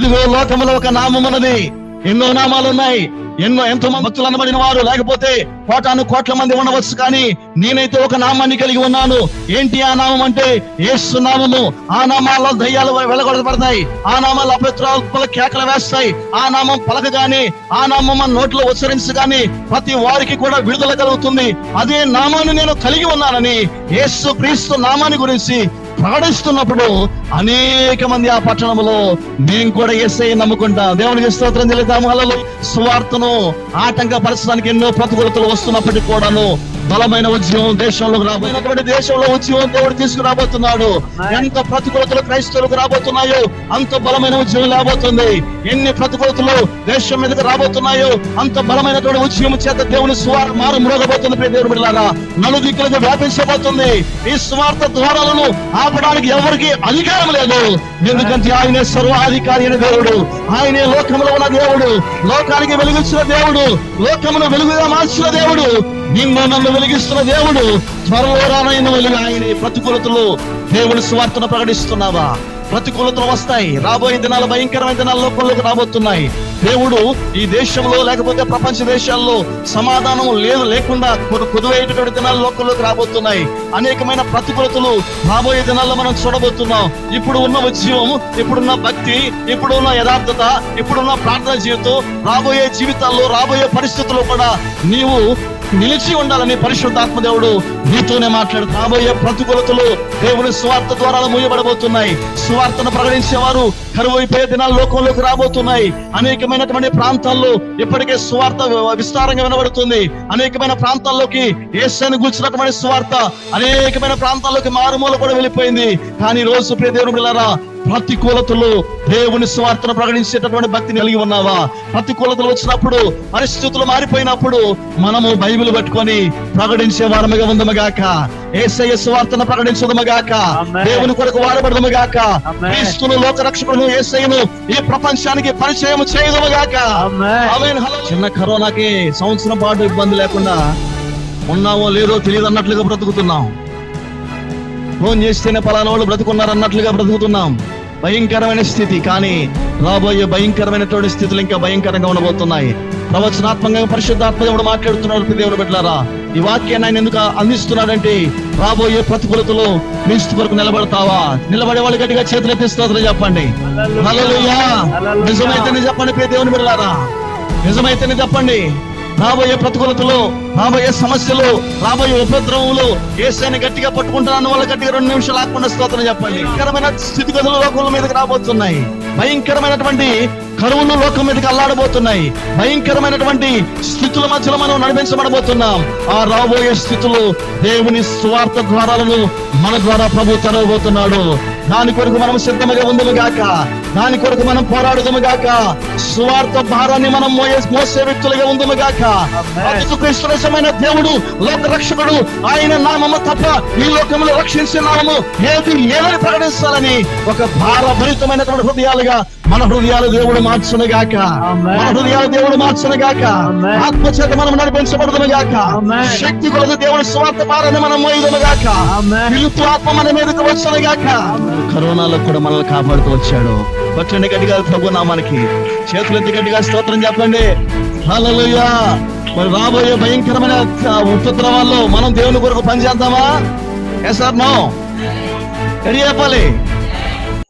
ఇదిగో లోకములో ఒక నామం ఉన్నది ఎన్నో నామాలు ఉన్నాయి ఎన్నో ఎంతో మంది భక్తులు అనబడిన వారు లేకపోతే కోటాను కోట్ల మంది ఉండవచ్చు కానీ నేనైతే ఒక నామాన్ని కలిగి ఉన్నాను ఏంటి ఆ నామం అంటే యేసు నామము ఆ నామాల్లో దయ్యాలు వెళ్ళగొడబడతాయి ఆ నామాలు అపవిత్రాత్మల కేకలు వేస్తాయి ఆ నామం పలకగానే ఆ నామం మన నోట్లో ఉచ్చరించగానే ప్రతి వారికి కూడా విడుదల కలుగుతుంది అదే నామాన్ని నేను కలిగి ఉన్నానని యేసు క్రీస్తు నామాన్ని గురించి ప్రకటిస్తున్నప్పుడు అనేక మంది ఆ పట్టణంలో మేము కూడా ఎస్ఐ నమ్ముకుంటాం దేవునికి స్తోత్రం చెల్లిద్దాము హలలో సువార్తను ఆటంకపరచడానికి ఎన్నో ప్రతికూలతలు వస్తున్నప్పటికీ కూడాను బలమైన ఉద్యమం దేశంలో రాబోయినటువంటి దేశంలో ఉద్యమం దేవుడు తీసుకురాబోతున్నాడు ఎంత ప్రతికూలతలు క్రైస్తవులకు రాబోతున్నాయో అంత బలమైన ఉద్యమం రాబోతుంది ఎన్ని ప్రతికూలతలు దేశం మీదకి రాబోతున్నాయో అంత బలమైనటువంటి ఉద్యమం చేత దేవుని సువార్ మారు మ్రోగబోతుంది ప్రియ దేవుడు బిడ్డలారా నలుదిక్కులకు వ్యాపించబోతుంది ఈ స్వార్థ ద్వారాలను ఆపడానికి ఎవరికి అధికారం లేదు ఎందుకంటే ఆయనే సర్వాధికారి అయిన దేవుడు ఆయనే లోకంలో ఉన్న దేవుడు లోకానికి వెలిగించిన దేవుడు లోకమును వెలుగుగా మార్చిన దేవుడు నిన్ను నన్ను వెలిగిస్తున్న దేవుడు త్వరలో రానైన వెలుగు ఆయన ప్రతికూలతలు దేవుని స్వార్థను ప్రకటిస్తున్నావా ప్రతికూలతలు వస్తాయి రాబోయే దినాలు భయంకరమైన దినాలు లోకంలోకి రాబోతున్నాయి దేవుడు ఈ దేశంలో లేకపోతే ప్రపంచ దేశాల్లో సమాధానం లేదు లేకుండా కొడు- కుదువైనటువంటి దినాలు లోకంలోకి రాబోతున్నాయి అనేకమైన ప్రతికూలతలు రాబోయే దినాల్లో మనం చూడబోతున్నాం ఇప్పుడు ఉన్న ఉద్యమం ఇప్పుడున్న భక్తి ఇప్పుడున్న యథార్థత ఇప్పుడున్న ప్రార్థన జీవితం రాబోయే జీవితాల్లో రాబోయే పరిస్థితుల్లో కూడా నీవు నిలిచి ఉండాలని పరిశుద్ధాత్మ దేవుడు నీతోనే మాట్లాడు రాబోయే ప్రతికూలతలు దేవుని స్వార్థ ద్వారాలు మూయబడబోతున్నాయి స్వార్థను ప్రకటించేవారు కరువైపోయే దినాలు లోకంలోకి రాబోతున్నాయి అనేకమైనటువంటి ప్రాంతాల్లో ఇప్పటికే స్వార్థ విస్తారంగా వినబడుతుంది అనేకమైన ప్రాంతాల్లోకి ఏసాన్ని కూర్చున్నటువంటి స్వార్థ అనేకమైన ప్రాంతాల్లోకి మారుమూల కూడా వెళ్ళిపోయింది కానీ ఈ రోజు ప్రియ దేవుని బిడ్డలారా ప్రతికూలతలు దేవుని స్వార్థను ప్రకటించేటటువంటి భక్తిని కలిగి ఉన్నావా ప్రతికూలతలు వచ్చినప్పుడు పరిస్థితులు మారిపోయినప్పుడు మనము బైబిల్ పట్టుకొని ప్రకటించే వారముగా ఉందముగాక ఏసయ్య స్వార్థను ప్రకటించదముగాక ఆమేన్. దేవుని కొరకు వాడబడదముగాక ఆమేన్. క్రీస్తును లోక రక్షకుడు ఏసయ్యను ఈ ప్రపంచానికి పరిచయం చేయదముగాక ఆమేన్. ఆమేన్. హల్లెలూయా. చిన్న కరోనాకి సంవత్సరం పాటు ఇబ్బంది లేకుండా ఉన్నామో లేదో తెలియదు అన్నట్లుగా బ్రతుకుతున్నాం ఫోన్ చేస్తేనే పలానా వాళ్ళు బ్రతుకున్నారు అన్నట్లుగా బ్రతుకుతున్నాం భయంకరమైన స్థితి కానీ రాబోయే భయంకరమైనటువంటి స్థితులు ఇంకా భయంకరంగా ఉండబోతున్నాయి ప్రవచనాత్మకంగా పరిశుద్ధాత్మ దేవుడు మాట్లాడుతున్నాడు ప్రియ దేవుడు బిడ్డలారా ఈ వాక్యాన్ని ఆయన ఎందుకు అందిస్తున్నాడంటే రాబోయే ప్రతికూలతలు క్రీస్తు వరకు నిలబడతావా నిలబడే వాళ్ళు గట్టిగా చేతులు ఎత్తిస్తారు చెప్పండి హల్లెలూయా. హల్లెలూయా. హల్లెలూయా. నిజమైతేనే చెప్పండి ప్రియ దేవుని బిడ్డలారా నిజమైతేనే చెప్పండి రాబోయే ప్రతికూలతలు రాబోయే సమస్యలు రాబోయే ఉపద్రవములు ఏసైని గట్టిగా పట్టుకుంటున్నాను వాళ్ళ గట్టిగా రెండు నిమిషాలు ఆకుండా స్తోత్రం చెప్పండి భయంకరమైన స్థితిగతులు లోకం మీదకి రాబోతున్నాయి భయంకరమైనటువంటి కరువులు లోకం మీదకి అల్లాడబోతున్నాయి భయంకరమైనటువంటి స్థితుల మధ్యలో మనం నడిపించబడబోతున్నాం ఆ రాబోయే స్థితులు దేవుని స్వార్థ ద్వారాలను మన ద్వారా ప్రభు తెరవబోతున్నాడు దాని కొరకు మనం సిద్ధముగా ఉందము గాక దాని కొరకు మనం పోరాడుదము గాక స్వార్థ భారాన్ని మనం మోయే మోసే వ్యక్తులుగా ఉందము గాక అందుకు క్రీస్తురసమైన దేవుడు లోక రక్షకుడు ఆయన నామము తప్ప ఈ లోకంలో రక్షించే నామము ఏది లేదని ప్రకటిస్తాలని ఒక భారభరితమైనటువంటి హృదయాలుగా మన హృదయాలు దేవుడు మార్చును గాక ఆమేన్. మన హృదయాలు దేవుడు మార్చును గాక ఆమేన్. ఆత్మ చేత మనం నడిపించబడదును గాక ఆమేన్. శక్తి కొలది దేవుని స్వార్థ భారాన్ని మనం మోయదును గాక ఆమేన్. పిలుపు ఆత్మ మన మీదకి వచ్చును గాక కరోనాలో కూడా మనల్ని కాపాడుతూ వచ్చాడు పట్టండి గట్టిగా ప్రభు నామానికి చేతులు ఎత్తి గట్టిగా స్తోత్రం చెప్పండి హల్లెలూయా మరి రాబోయే భయంకరమైన ఆ, ఉపద్రవాల్లో మనం దేవుని కొరకు పనిచేద్దామా ఎస్ ఆర్ నో ఎడి చెప్పాలి